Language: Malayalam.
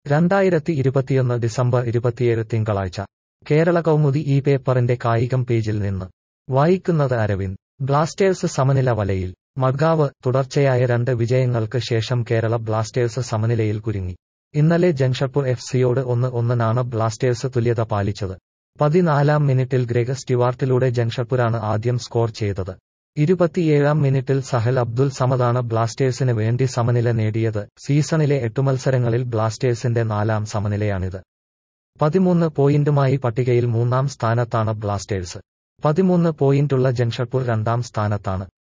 രണ്ടായിരത്തി ഇരുപത്തിയൊന്ന് ഡിസംബർ ഇരുപത്തിയേഴ് തിങ്കളാഴ്ച കേരള കൗമുദി ഈ പേപ്പറിന്റെ കായികം പേജിൽ നിന്ന് വായിക്കുന്നത് അരവിന്ദ് ബ്ലാസ്റ്റേഴ്സ് സമനില വലയിൽ മഡ്ഗാവ് തുടർച്ചയായ രണ്ട് വിജയങ്ങൾക്ക് ശേഷം കേരള ബ്ലാസ്റ്റേഴ്സ് സമനിലയിൽ കുരുങ്ങി ഇന്നലെ ജംഷഡ്പൂർ എഫ് സിയോട് ഒന്ന് ഒന്നിനാണ് ബ്ലാസ്റ്റേഴ്സ് തുല്യത പാലിച്ചത് പതിനാലാം മിനിറ്റിൽ ഗ്രേഗ് സ്റ്റുവാർട്ടിലൂടെ ജംഷഡ്പൂരാണ് ആദ്യം സ്കോർ ചെയ്തത് ഇരുപത്തിയേഴാം മിനിറ്റിൽ സഹൽ അബ്ദുൽ സമദാണ് ബ്ലാസ്റ്റേഴ്സിന് വേണ്ടി സമനില നേടിയത് സീസണിലെ എട്ടു മത്സരങ്ങളിൽ ബ്ലാസ്റ്റേഴ്സിന്റെ നാലാം സമനിലയാണിത് പതിമൂന്ന് പോയിന്റുമായി പട്ടികയിൽ മൂന്നാം സ്ഥാനത്താണ് ബ്ലാസ്റ്റേഴ്സ് പതിമൂന്ന് പോയിന്റുള്ള ജംഷഡ്പൂർ രണ്ടാം സ്ഥാനത്താണ്